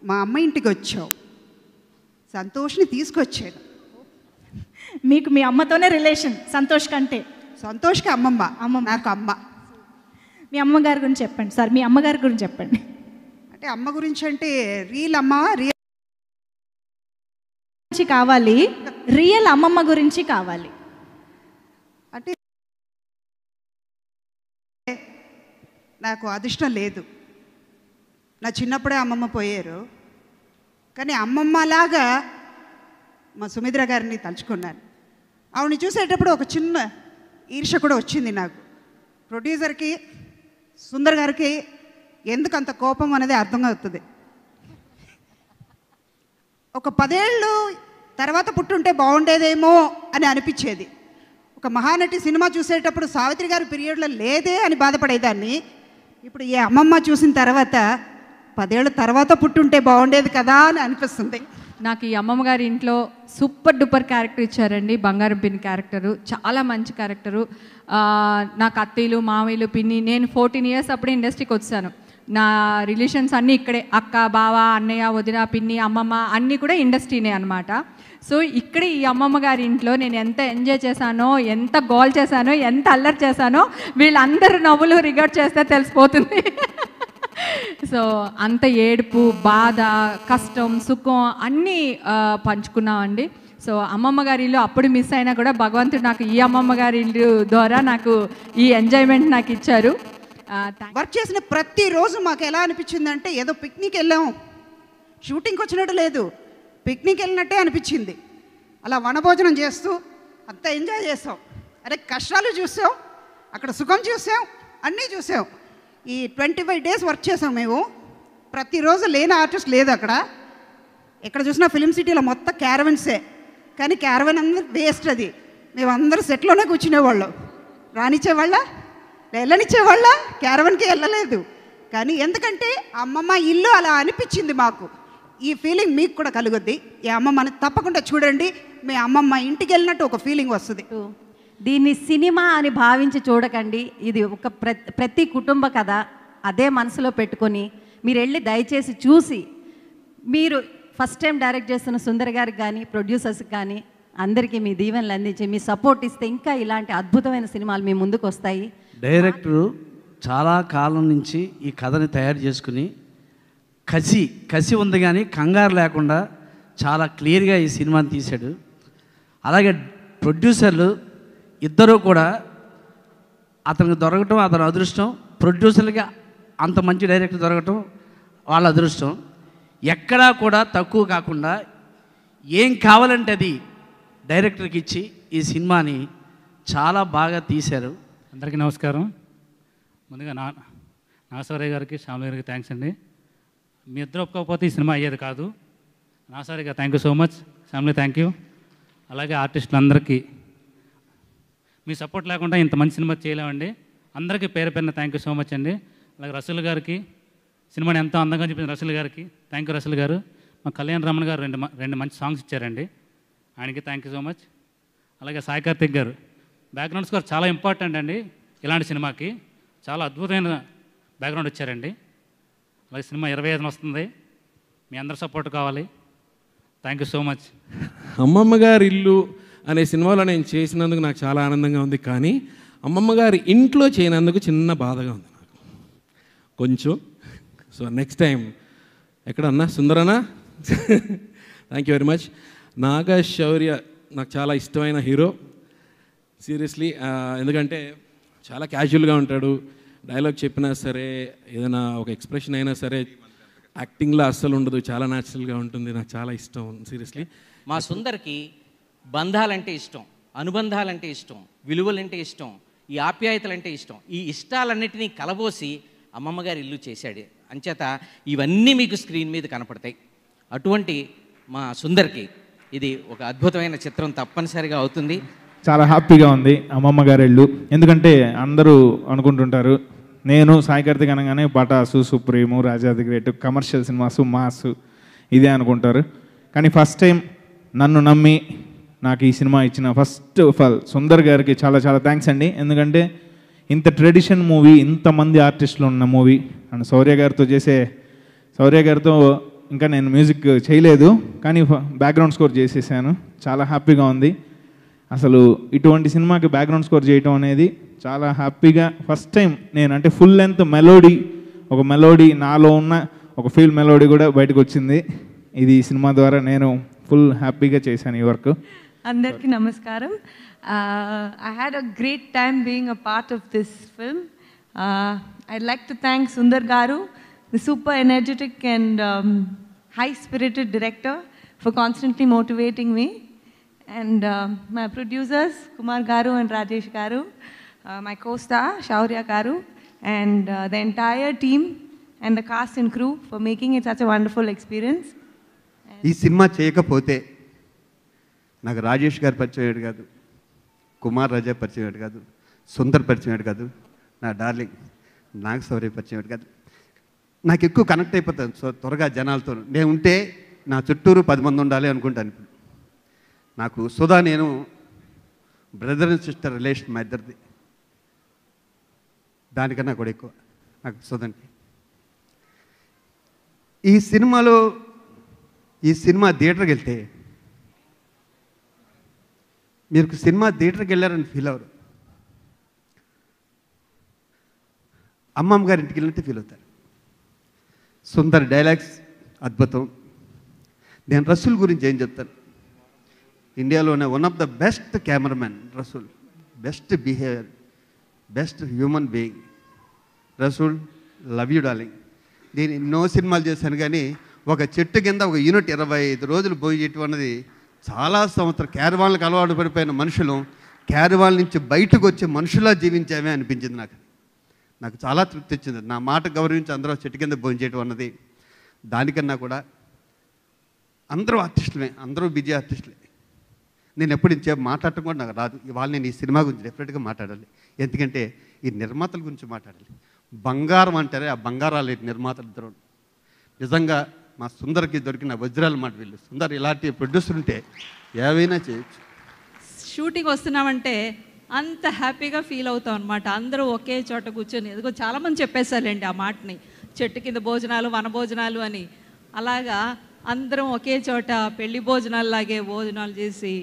మా అమ్మ ఇంటికి వచ్చావు సంతోష్ని తీసుకొచ్చాను మీకు మీ అమ్మతోనే రిలేషన్ సంతోష్ కంటే సంతోష్కి అమ్మమ్మ అమ్మమ్మ. నాకు అమ్మ మీ అమ్మగారి గురించి చెప్పండి సార్ మీ అమ్మగారి గురించి చెప్పండి అంటే అమ్మ గురించి అంటే రియల్ అమ్మ రియల్ గురించి కావాలి రియల్ అమ్మమ్మ గురించి కావాలి అంటే నాకు అదృష్టం లేదు నా చిన్నప్పుడే అమ్మమ్మ పోయారు కానీ అమ్మమ్మలాగా మా సుమిత్ర గారిని తలుచుకున్నాను ఆవిడని చూసేటప్పుడు ఒక చిన్న ఈర్ష కూడా వచ్చింది నాకు ప్రొడ్యూసర్కి సుందర్ గారికి ఎందుకు అంత కోపం అనేది అర్థం అవుతుంది ఒక పదేళ్ళు తర్వాత పుట్టుంటే బాగుండేదేమో అని అనిపించేది ఒక మహానటి సినిమా చూసేటప్పుడు సావిత్రి గారి పీరియడ్లో లేదే అని బాధపడేదాన్ని ఇప్పుడు ఈ అమ్మమ్మ చూసిన తర్వాత పదేళ్ళ తర్వాత పుట్టుంటే బాగుండేది కదా అని అనిపిస్తుంది నాకు ఈ అమ్మమ్మ గారి ఇంట్లో సూపర్ డూపర్ క్యారెక్టర్ ఇచ్చారండి బంగారం పిన్ని క్యారెక్టరు చాలా మంచి క్యారెక్టరు ఆ, నాకు అత్తయ్యలు మామయ్యలు పిన్ని నేను ఫోర్టీన్ ఇయర్స్ అప్పుడే ఇండస్ట్రీకి వచ్చాను నా రిలేషన్స్ అన్నీ ఇక్కడే అక్క బావ అన్నయ్య వదిన పిన్ని అమ్మమ్మ అన్నీ కూడా ఇండస్ట్రీనే అనమాట సో ఇక్కడే ఈ అమ్మమ్మ గారి ఇంట్లో నేను ఎంత ఎంజాయ్ చేశానో ఎంత గోల్ చేశానో ఎంత అల్లరి చేశానో వీళ్ళందరూ నవ్వులు రిగార్డ్ చేస్తే తెలిసిపోతుంది సో అంత ఏడుపు బాధ కష్టం సుఖం అన్నీ ఆ, పంచుకున్నామండి సో అమ్మమ్మ గారి ఇల్లు అప్పుడు మిస్ అయినా కూడా భగవంతుడు నాకు ఈ అమ్మమ్మ గారి ఇల్లు ద్వారా నాకు ఈ ఎంజాయ్మెంట్ నాకు ఇచ్చారు ఆ, థాంక్- వర్క్ చేసిన ప్రతిరోజు మాకు ఎలా అనిపించిందంటే ఏదో పిక్నిక్ వెళ్ళాం షూటింగ్కి వచ్చినట్టు లేదు పిక్నిక్ వెళ్ళినట్టే అనిపించింది అలా వనభోజనం చేస్తూ అంత ఎంజాయ్ చేసాం అరే కష్టాలు చూసాం అక్కడ సుఖం చూసాం అన్నీ చూసాం ఈ ట్వంటీ ఫైవ్ డేస్ వర్క్ చేసాం మేము ప్రతిరోజు లేని ఆర్టిస్ట్ లేదు అక్కడ ఎక్కడ చూసినా ఫిలిం సిటీలో మొత్తం క్యారవెన్సే కానీ క్యారవెన్ అందరూ వేస్ట్ అది మేమందరూ సెట్లోనే కూర్చునేవాళ్ళం రానిచ్చేవాళ్ళ వెళ్ళనిచ్చేవాళ్ళ క్యారవెన్కి వెళ్ళలేదు కానీ ఎందుకంటే అమ్మమ్మ ఇల్లు అలా అనిపించింది మాకు ఈ ఫీలింగ్ మీకు కూడా కలుగుద్ది ఈ అమ్మమ్మని తప్పకుండా చూడండి మీ అమ్మమ్మ ఇంటికి వెళ్ళినట్టు ఒక ఫీలింగ్ వస్తుంది దీన్ని సినిమా అని భావించి చూడకండి ఇది ఒక ప్ర- ప్రతి కుటుంబ కథ అదే మనసులో పెట్టుకొని మీరు వెళ్ళి దయచేసి చూసి మీరు ఫస్ట్ టైం డైరెక్ట్ చేస్తున్న సుందర్ గారికి కానీ ప్రొడ్యూసర్స్కి కానీ అందరికీ మీ దీవెనలు అందించి మీ సపోర్ట్ ఇస్తే ఇంకా ఇలాంటి అద్భుతమైన సినిమాలు మీ ముందుకు వస్తాయి డైరెక్టరు చాలా కాలం నుంచి ఈ కథని తయారు చేసుకుని కసి కసి ఉంది కానీ కంగారు లేకుండా చాలా క్లియర్గా ఈ సినిమాని తీశాడు అలాగే ప్రొడ్యూసర్లు ఇద్దరూ కూడా అతనికి దొరకటం అతని అదృష్టం ప్రొడ్యూసర్లకి అంత మంచి డైరెక్టర్ దొరకటం వాళ్ళ అదృష్టం ఎక్కడా కూడా తక్కువ కాకుండా ఏం కావాలంటే అది డైరెక్టర్కి ఇచ్చి ఈ సినిమాని చాలా బాగా తీశారు అందరికీ నమస్కారం ముందుగా నా నాగసౌరయ్య గారికి శ్యామల గారికి థ్యాంక్స్ అండి మీ ఇద్దరు ఒప్పుకోకపోతే ఈ సినిమా అయ్యేది కాదు నాగసౌరయ్య గారు thank you so much Shyamali thank you అలాగే ఆర్టిస్టులందరికీ మీ సపోర్ట్ లేకుండా ఇంత మంచి సినిమా చేయలేమండి అందరికీ పేరు పేరున థ్యాంక్ యూ సో మచ్ అండి అలాగే రసూల్ గారికి సినిమాని ఎంతో అందంగా చూపించిన రసూల్ గారికి థ్యాంక్ యూ రసూల్ గారు మా కళ్యాణ్ రమణ గారు రెండు మ- రెండు మంచి సాంగ్స్ ఇచ్చారండి ఆయనకి థ్యాంక్ యూ సో మచ్ అలాగే సాయి కార్తిక్ గారు బ్యాక్గ్రౌండ్ స్కోర్ చాలా ఇంపార్టెంట్ అండి ఇలాంటి సినిమాకి చాలా అద్భుతమైన బ్యాక్గ్రౌండ్ ఇచ్చారండి అలాగే సినిమా ఇరవై ఐదున వస్తుంది మీ అందరి సపోర్ట్ కావాలి థ్యాంక్ యూ సో మచ్ అమ్మమ్మ గారి ఇల్లు అనే సినిమాలో నేను చేసినందుకు నాకు చాలా ఆనందంగా ఉంది కానీ అమ్మమ్మ గారి ఇంట్లో చేయనందుకు చిన్న బాధగా ఉంది నాకు కొంచెం సో నెక్స్ట్ టైం ఎక్కడన్నా సుందరనా thank you very much Naga Shaurya నాకు చాలా ఇష్టమైన హీరో సీరియస్లీ ఎందుకంటే చాలా క్యాజువల్గా ఉంటాడు డైలాగ్ చెప్పినా సరే ఏదైనా ఒక ఎక్స్ప్రెషన్ అయినా సరే యాక్టింగ్లో అస్సలు ఉండదు చాలా న్యాచురల్గా ఉంటుంది నాకు చాలా ఇష్టం సీరియస్లీ మా సుందర్కి బంధాలంటే ఇష్టం అనుబంధాలంటే ఇష్టం విలువలంటే ఇష్టం ఈ ఆప్యాయతలంటే ఇష్టం ఈ ఇష్టాలన్నిటినీ కలబోసి అమ్మమ్మ గారి ఇల్లు చేశాడు అంచేత ఇవన్నీ మీకు స్క్రీన్ మీద కనపడతాయి అటువంటి మా సుందర్కి ఇది ఒక అద్భుతమైన చిత్రం తప్పనిసరిగా అవుతుంది చాలా హ్యాపీగా ఉంది అమ్మమ్మ గారి ఇల్లు ఎందుకంటే అందరూ అనుకుంటుంటారు నేను సాయి కార్తిక్ అనగానే Pataas Supreme Raja the great commercial cinemas mass ఇదే అనుకుంటారు కానీ ఫస్ట్ టైం నన్ను నమ్మి నాకు ఈ సినిమా ఇచ్చిన ఫస్ట్ ఆఫ్ ఆల్ సుందర్ గారికి చాలా చాలా థ్యాంక్స్ అండి ఎందుకంటే ఇంత ట్రెడిషన్ మూవీ ఇంతమంది ఆర్టిస్టులు ఉన్న మూవీ అండ్ శౌర్య గారితో చేసే శౌర్య గారితో ఇంకా నేను మ్యూజిక్ చేయలేదు కానీ బ్యాక్గ్రౌండ్ స్కోర్ చేసేసాను చాలా హ్యాపీగా ఉంది అసలు ఇటువంటి సినిమాకి బ్యాక్గ్రౌండ్ స్కోర్ చేయటం అనేది చాలా హ్యాపీగా ఫస్ట్ టైం నేను అంటే ఫుల్ లెంత్ మెలోడీ ఒక మెలోడీ నాలో ఉన్న ఒక ఫీల్ మెలోడీ కూడా బయటకు వచ్చింది ఇది ఈ సినిమా ద్వారా నేను ఫుల్ హ్యాపీగా చేశాను ఈ వర్క్ అందరికీ నమస్కారం I had a great time being a part of this film I like to thank Sundar గారు the super energetic and high spirited director for constantly motivating me and my producers Kumar గారు and Rajesh గారు my costar Shaurya గారు and the entire team and the cast and crew for making it such a wonderful experience ఈ సినిమా చేయకపోతే నాకు రాజేష్ గారు పరిచయం అయ్యాడు కాదు కుమార్ రాజా పరిచయం అయ్యాడు కాదు సుందర్ పరిచయం అయ్యాడు కాదు నా డార్లింగ్ నాగ సౌర్య పరిచయం అయ్యాడు కాదు నాకు ఎక్కువ కనెక్ట్ అయిపోతాను సో త్వరగా జనాలతో నేను ఉంటే నా చుట్టూరు పది మంది ఉండాలి అనుకుంటాను ఇప్పుడు నాకు సుధా నేను బ్రదర్ అండ్ సిస్టర్ రిలేషన్ మా ఇద్దరిది దానికన్నా కూడా ఎక్కువ నాకు సుధండి ఈ సినిమాలో ఈ సినిమా థియేటర్కి వెళ్తే మీరు సినిమా థియేటర్కి వెళ్ళారని ఫీల్ అవరు అమ్మమ్మ గారి ఇంటికి వెళ్ళినట్టు ఫీల్ అవుతారు సుందర్ డైలాగ్స్ అద్భుతం నేను రసూల్ గురించి ఏం చెప్తాను ఇండియాలోనే one of the best cameraman Rasool best behaviour best human being Rasool love you darling నేను ఎన్నో సినిమాలు చేశాను కానీ ఒక చెట్టు కింద ఒక యూనిట్ ఇరవై ఐదు రోజులు పోయి చేయటం అన్నది చాలా సంవత్సరం క్యారవాన్లకు అలవాటు పడిపోయిన మనుషులు క్యారవాన్ నుంచి బయటకు వచ్చే మనుషులా జీవించామే అనిపించింది నాకు నాకు చాలా తృప్తి ఇచ్చింది నా మాట గౌరవించి అందరూ చెట్టు కింద భోజనం చేయటం అన్నది దానికన్నా కూడా అందరూ ఆర్టిస్టులే అందరూ బిజీ ఆర్టిస్టులే నేను ఎప్పుడు ఇంతసేపు మాట్లాడటం కూడా నాకు రాదు ఇవాళ నేను ఈ సినిమా గురించి డెఫినెట్గా మాట్లాడాలి ఎందుకంటే ఈ నిర్మాతల గురించి మాట్లాడాలి బంగారం అంటారే ఆ బంగారాలు నిర్మాతలు ఇద్దరు నిజంగా మా సుందర్కి దొరికిన వజ్రాల మాట వీళ్ళు సుందర్ ఇలాంటి ప్రొడ్యూసర్ ఉంటే ఏవైనా చేయొచ్చు షూటింగ్ వస్తున్నామంటే అంత హ్యాపీగా ఫీల్ అవుతాం అనమాట అందరూ ఒకే చోట కూర్చొని ఎదుగో చాలామంది చెప్పేశారండి ఆ మాటని చెట్టు కింద భోజనాలు వన భోజనాలు అని అలాగా అందరం ఒకే చోట పెళ్లి భోజనాల్లాగే భోజనాలు చేసి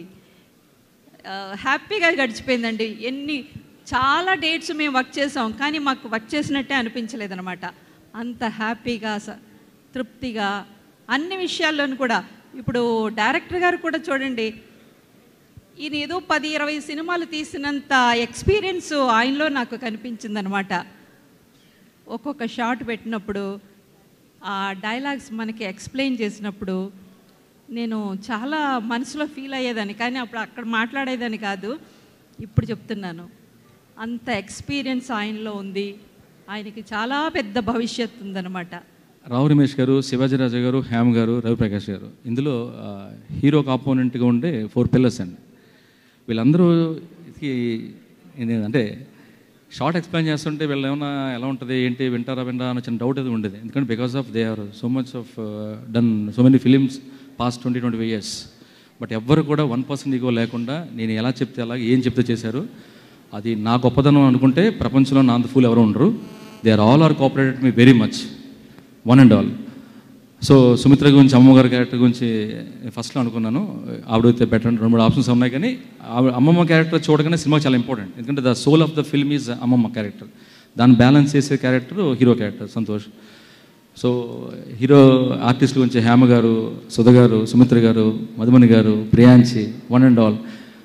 ఆ, హ్యాపీగా గడిచిపోయిందండి ఎన్ని చాలా డేట్స్ మేము వర్క్ చేసాం కానీ మాకు వర్క్ చేసినట్టే అనిపించలేదన్నమాట అంత హ్యాపీగా స- తృప్తిగా అన్ని విషయాల్లోనూ కూడా ఇప్పుడు డైరెక్టర్ గారు కూడా చూడండి ఈయన ఏదో పది ఇరవై సినిమాలు తీసినంత ఎక్స్పీరియన్స్ ఆయనలో నాకు కనిపించిందనమాట ఒక్కొక్క షాట్ పెట్టినప్పుడు ఆ డైలాగ్స్ మనకి ఎక్స్ప్లెయిన్ చేసినప్పుడు నేను చాలా మనసులో ఫీల్ అయ్యేదాన్ని కానీ అప్పుడు అక్కడ మాట్లాడేదాన్ని కాదు ఇప్పుడు చెప్తున్నాను అంత ఎక్స్పీరియన్స్ ఆయనలో ఉంది ఆయనకి చాలా పెద్ద భవిష్యత్తు ఉందన్నమాట రావు రమేష్ గారు శివాజీరాజు గారు హేమ్ గారు రవిప్రకాష్ గారు ఇందులో ఆ, హీరో కాంపోనెంట్గా ఉండే ఫోర్ పిల్లర్స్ అండి వీళ్ళందరూ ఇది ఇది అంటే షార్ట్ ఎక్స్ప్లెయిన్ చేస్తుంటే వీళ్ళు ఏమైనా ఎలా ఉంటుంది ఏంటి వింటారా వింటారా అని చిన్న డౌట్ అది ఉండేది ఎందుకంటే because of they are so much of done so many films past twenty twenty five years but ఎవ్వరు కూడా వన్ పర్సెంట్ ఈగో లేకుండా నేను ఎలా చెప్తే అలా ఏం చెప్తే చేశారు అది నా గొప్పతనం అనుకుంటే ప్రపంచంలో నా అంత ఫూల్ ఎవరు ఉండరు they are all are cooperated me very much one and all so Sumitra గురించి అమ్మగారి క్యారెక్టర్ గురించి ఫస్ట్లో అనుకున్నాను ఆవిడైతే బెటర్ రెండు మూడు ఆప్షన్స్ ఉన్నాయి కానీ ఆవిడ అమ్మమ్మ క్యారెక్టర్ చూడగానే సినిమా చాలా ఇంపార్టెంట్ ఎందుకంటే the soul of the film is అమ్మమ్మ క్యారెక్టర్ దాన్ని బ్యాలెన్స్ చేసే character hero character Santosh so hero artist గురించి హేమ గారు సుధ గారు సుమిత్ర గారు మధుమణి గారు Priyanchi one and all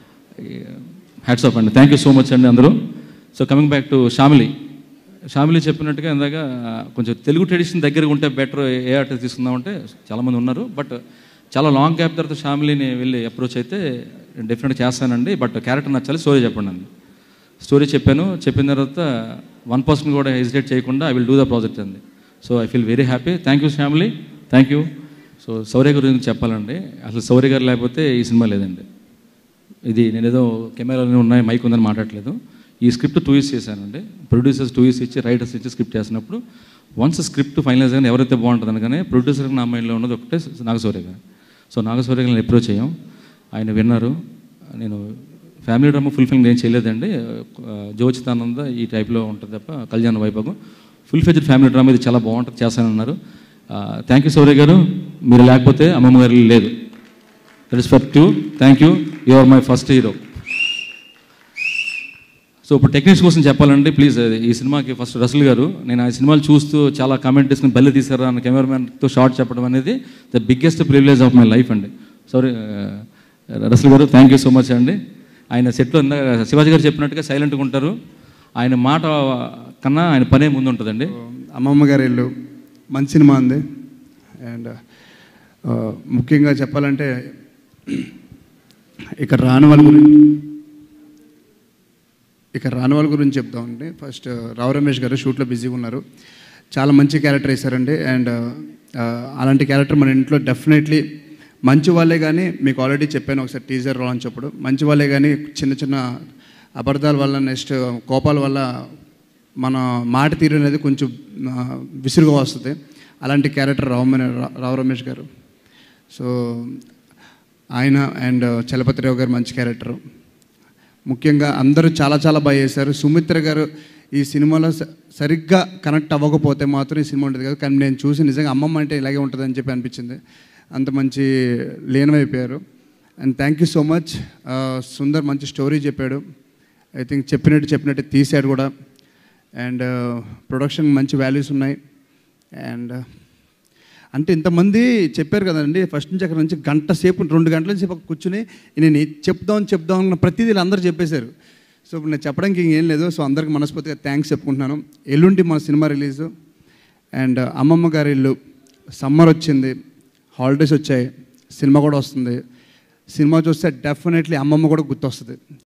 hats off అండి థ్యాంక్ యూ సో మచ్ అండి అందరూ so coming back to Shamili Shamili చెప్పినట్టుగా ఇందాక కొంచెం తెలుగు ట్రెడిషన్ దగ్గరగా ఉంటే బెటర్ ఏ ఆర్టిస్ట్ తీసుకుందామంటే చాలామంది ఉన్నారు బట్ చాలా లాంగ్ గ్యాప్ తర్వాత షామిలీని వెళ్ళి అప్రోచ్ అయితే డెఫినెట్గా చేస్తానండి బట్ క్యారెక్టర్ నచ్చాలి స్టోరీ చెప్పండి అండి స్టోరీ చెప్పాను చెప్పిన తర్వాత వన్ పర్సన్ కూడా హెసిటేట్ చేయకుండా I will do the project అండి so I feel very happy thank you family thank you so Sourya గురించి చెప్పాలండి అసలు సౌర్య గారు లేకపోతే ఈ సినిమా లేదండి ఇది నేను ఏదో కెమెరాలు ఉన్నాయి మైక్ ఉందని మాట్లాడలేదు ఈ స్క్రిప్ట్ టూ ఇయర్స్ చేశానండి ప్రొడ్యూసర్స్ టూ ఇయర్స్ ఇచ్చి రైటర్స్ ఇచ్చి స్క్రిప్ట్ చేసినప్పుడు వన్స్ స్క్రిప్ట్ ఫైనలైజ్ కానీ ఎవరైతే బాగుంటుంది కానీ ప్రొడ్యూసర్కి నా మైండ్లో ఉన్నది ఒకటే నాగశౌర్య గారు సో నాగశౌర్య గారిని అప్రోచ్ అయ్యాం ఆయన విన్నారు నేను ఫ్యామిలీ డ్రామా ఫుల్ ఫిల్మ్ ఏం చేయలేదండి ఆ, జోచితానంద ఈ టైప్లో ఉంటుంది తప్ప కళ్యాణ వైభవం ఫుల్ ఫెజ్డ్ ఫ్యామిలీ డ్రామా ఇది చాలా బాగుంటుంది చేస్తానన్నారు థ్యాంక్ యూ సౌర్య గారు మీరు లేకపోతే అమ్మమ్మ గారి ఇల్లు లేదు that is for you thank you you are my first hero so ఇప్పుడు టెక్నిక్స్ కోసం చెప్పాలంటే ప్లీజ్ ఈ సినిమాకి ఫస్ట్ రసల్ గారు నేను ఆ సినిమాలు చూస్తూ చాలా కామెంట్ తీసుకుని బల్లి తీసారా అన్న కెమెరామెన్తో షార్ట్ చెప్పడం అనేది the biggest privilege of my life అండి సారీ రసల్ గారు థ్యాంక్ యూ సో మచ్ అండి ఆయన సెట్లో ఇందాక శివాజీ గారు చెప్పినట్టుగా సైలెంట్గా ఉంటారు ఆయన మాట కన్నా ఆయన పనే ముందు ఉంటుందండి అమ్మమ్మ గారి ఇల్లు మంచి సినిమా ఉంది అండ్ ముఖ్యంగా చెప్పాలంటే ఇక్కడ రాని వాళ్ళ గురించి ఇక రాని వాళ్ళ గురించి చెప్తామండి ఫస్ట్ రావు రమేష్ గారు షూట్లో బిజీగా ఉన్నారు చాలా మంచి క్యారెక్టర్ వేశారండి అండ్ అలాంటి క్యారెక్టర్ మన ఇంట్లో డెఫినెట్లీ మంచి వాళ్ళే కానీ మీకు ఆల్రెడీ చెప్పాను ఒకసారి టీజర్ లాంచ్ అప్పుడు మంచి వాళ్ళే కానీ చిన్న చిన్న అబద్ధాల వల్ల నెక్స్ట్ కోపాల వల్ల మన మాట తీరు అనేది కొంచెం ఆ, విసురుగా వస్తుంది అలాంటి క్యారెక్టర్ రావు రావు రమేష్ గారు సో ఆయన అండ్ చలపతిరావు గారు మంచి క్యారెక్టర్ ముఖ్యంగా అందరూ చాలా చాలా బాగా చేశారు సుమిత్ర గారు ఈ సినిమాలో స- సరిగ్గా కనెక్ట్ అవ్వకపోతే మాత్రం ఈ సినిమా ఉంటుంది కదా కానీ నేను చూసి నిజంగా అమ్మమ్మ అంటే ఇలాగే ఉంటుందని చెప్పి అనిపించింది అంత మంచి లీనమైపోయారు and thank you so much Sundar మంచి స్టోరీ చెప్పాడు ఐ థింక్ చెప్పినట్టు చెప్పినట్టు తీశాడు కూడా అండ్ ప్రొడక్షన్ మంచి వాల్యూస్ ఉన్నాయి అండ్ అంటే ఇంతమంది చెప్పారు కదండి ఫస్ట్ నుంచి అక్కడ నుంచి గంట సేపు రెండు గంటల సేపు అక్కడ కూర్చుని నేను ఇది చెప్దాం చెప్దాం అన్న ప్రతిదీ వీళ్ళు అందరూ చెప్పేశారు సో ఇప్పుడు నేను చెప్పడానికి ఇంకేం లేదు సో అందరికి మనస్ఫూర్తిగా థ్యాంక్స్ చెప్పుకుంటున్నాను ఎల్లుండి మన సినిమా రిలీజు అండ్ అమ్మమ్మ గారి ఇల్లు సమ్మర్ వచ్చింది హాలిడేస్ వచ్చాయి సినిమా కూడా వస్తుంది సినిమా చూస్తే డెఫినెట్లీ అమ్మమ్మ కూడా గుర్తొస్తుంది